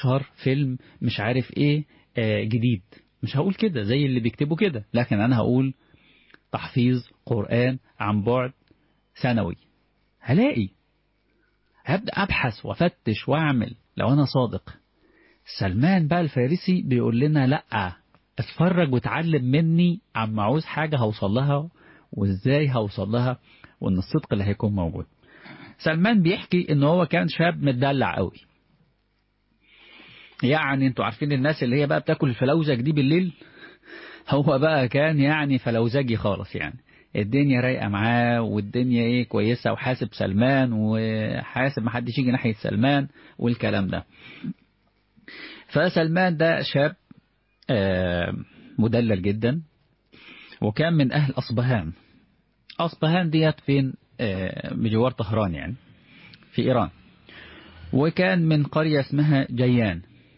يظهر فيلم مش عارف ايه جديد مش هقول كده زي اللي بيكتبوا كده لكن انا هقول تحفيظ قرآن عن بعد سنوي هلاقي هبدأ أبحث وأفتش وأعمل لو أنا صادق سلمان بقى الفارسي بيقول لنا لأ اتفرج وتعلم مني عم عاوز حاجة هوصل لها وازاي هوصل لها وان الصدق اللي هيكون موجود سلمان بيحكي ان هو كان شاب متدلع قوي يعني انتوا عارفين الناس اللي هي بقى بتاكل الفلوزج دي بالليل هو بقى كان يعني فلوزجي خالص يعني الدنيا رايقة معاه والدنيا ايه كويسة وحاسب سلمان وحاسب محدش يجي ناحية سلمان والكلام ده فسلمان ده شاب مدلل جدا وكان من أهل أصبهان أصبهان ديت فين بجوار طهران يعني في إيران وكان من قرية اسمها جيان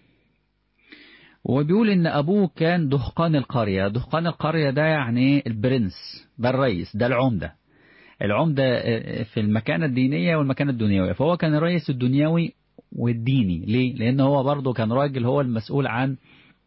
وبيقول ان ابوه كان دهقان القرية دهقان القرية ده يعني البرنس ده الرئيس ده العمدة العمدة في المكانة الدينية والمكانة الدنيوية فهو كان الرئيس الدنيوي والديني ليه لان هو برضه كان راجل هو المسؤول عن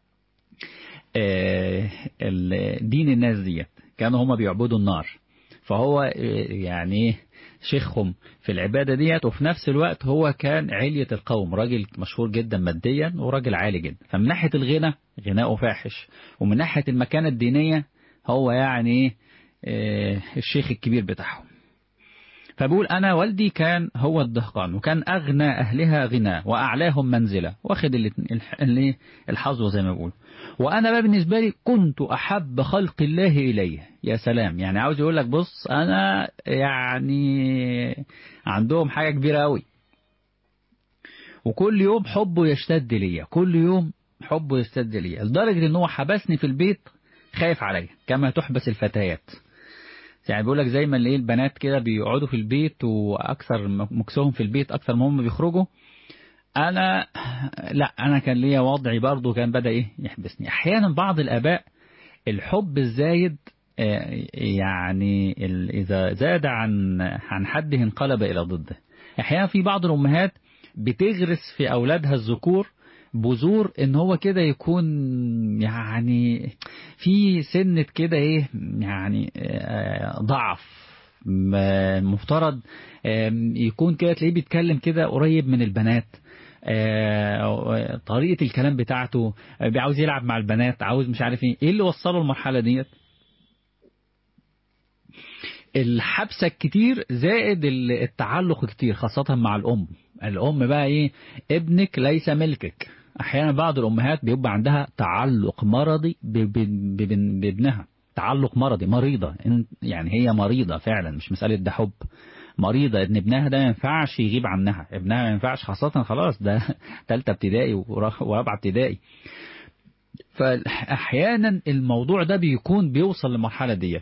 دين الناس ديت كانوا هما بيعبدوا النار فهو يعني شيخهم في العبادة ديت وفي نفس الوقت هو كان علية القوم راجل مشهور جدا ماديا وراجل عالي جدا فمن ناحية الغنى غناءه فاحش ومن ناحية المكانة الدينية هو يعني الشيخ الكبير بتاعهم فبقول أنا والدي كان هو الدهقان وكان أغنى أهلها غنى وأعلاهم منزلة واخد الحظوة زي ما بقول وأنا بقى بالنسبة لي كنت أحب خلق الله إليه يا سلام يعني عاوز يقول لك بص أنا يعني عندهم حاجة كبيرة أوي وكل يوم حبه يشتد ليا كل يوم حبه يشتد ليا لدرجة ان هو حبسني في البيت خايف عليا كما تحبس الفتيات يعني بيقول لك زي ما ايه البنات كده بيقعدوا في البيت واكثر مكسهم في البيت اكثر ما هم بيخرجوا انا لا انا كان ليا وضعي برضه كان بدا ايه يحبسني احيانا بعض الاباء الحب الزايد يعني اذا زاد عن عن حده انقلب الى ضده احيانا في بعض الامهات بتغرس في اولادها الذكور بذور ان هو كده يكون يعني في سنة كده ايه يعني ضعف مفترض يكون كده تلاقيه بيتكلم كده قريب من البنات طريقة الكلام بتاعته عاوز يلعب مع البنات عاوز مش عارف ايه ايه اللي وصله المرحلة ديت الحبسة كتير زائد التعلق كتير خاصة مع الأم الأم بقى ايه ابنك ليس ملكك احيانا بعض الامهات بيبقى عندها تعلق مرضي بابنها تعلق مرضي مريضة يعني هي مريضة فعلا مش مسألة ده حب مريضة ان ابنها ده ما ينفعش يغيب عنها ابنها ما ينفعش خاصة خلاص ده تالتة ابتدائي ورابعة ابتدائي فاحيانا الموضوع ده بيكون بيوصل للمرحلة ديت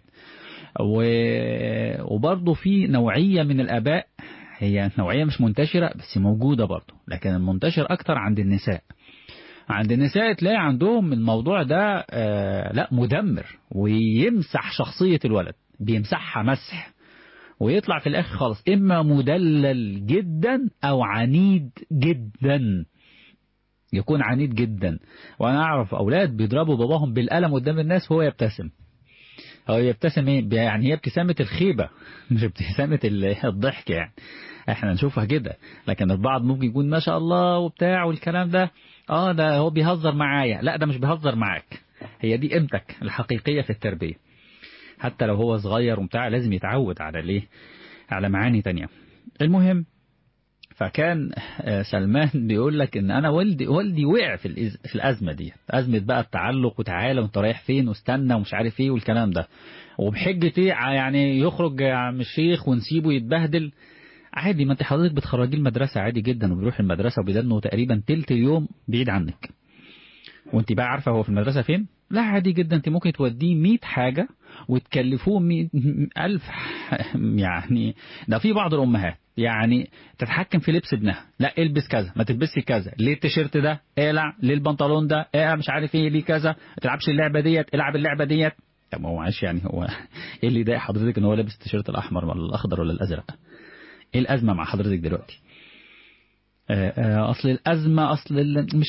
وبرضه في نوعية من الاباء هي نوعية مش منتشرة بس موجودة برضه لكن المنتشر اكتر عند النساء عند النساء تلاقي عندهم الموضوع ده آه لا مدمر ويمسح شخصية الولد بيمسحها مسح ويطلع في الاخر خالص اما مدلل جدا او عنيد جدا يكون عنيد جدا وانا اعرف اولاد بيضربوا باباهم بالقلم قدام الناس وهو يبتسم هو يبتسم ايه يعني هي ابتسامة الخيبة مش ابتسامة الضحك يعني احنا نشوفها كده لكن البعض ممكن يكون ما شاء الله وبتاع والكلام ده اه ده هو بيهزر معايا لا ده مش بيهزر معاك هي دي قيمتك الحقيقية في التربية حتى لو هو صغير وبتاع لازم يتعود على ليه على معاني تانية المهم فكان سلمان بيقول لك ان انا والدي والدي وقع في الإز... في الازمه دي ازمه بقى التعلق وتعالى وانت رايح فين واستنى ومش عارف ايه والكلام ده وبحجه ايه يعني يخرج يا عم الشيخ ونسيبه يتبهدل عادي ما انت حضرتك بتخرجيه المدرسه عادي جدا وبيروح المدرسه وبيدنه تقريبا تلت اليوم بعيد عنك وانت بقى عارفه هو في المدرسه فين لا عادي جدا انت ممكن توديه 100 حاجه وتكلفوه 100 ألف يعني ده في بعض الأمهات يعني تتحكم في لبس ابنها لا البس كذا ما تلبسي كذا ليه التيشيرت ده اقلع ليه البنطلون ده اقلع مش عارف ايه ليه كذا ما تلعبش اللعبه ديت العب اللعبه ديت طب ما هو معلش يعني هو ايه اللي يضايق حضرتك ان هو لابس التيشيرت الاحمر ولا الاخضر ولا الازرق ايه الازمه مع حضرتك دلوقتي اصل الازمه اصل مش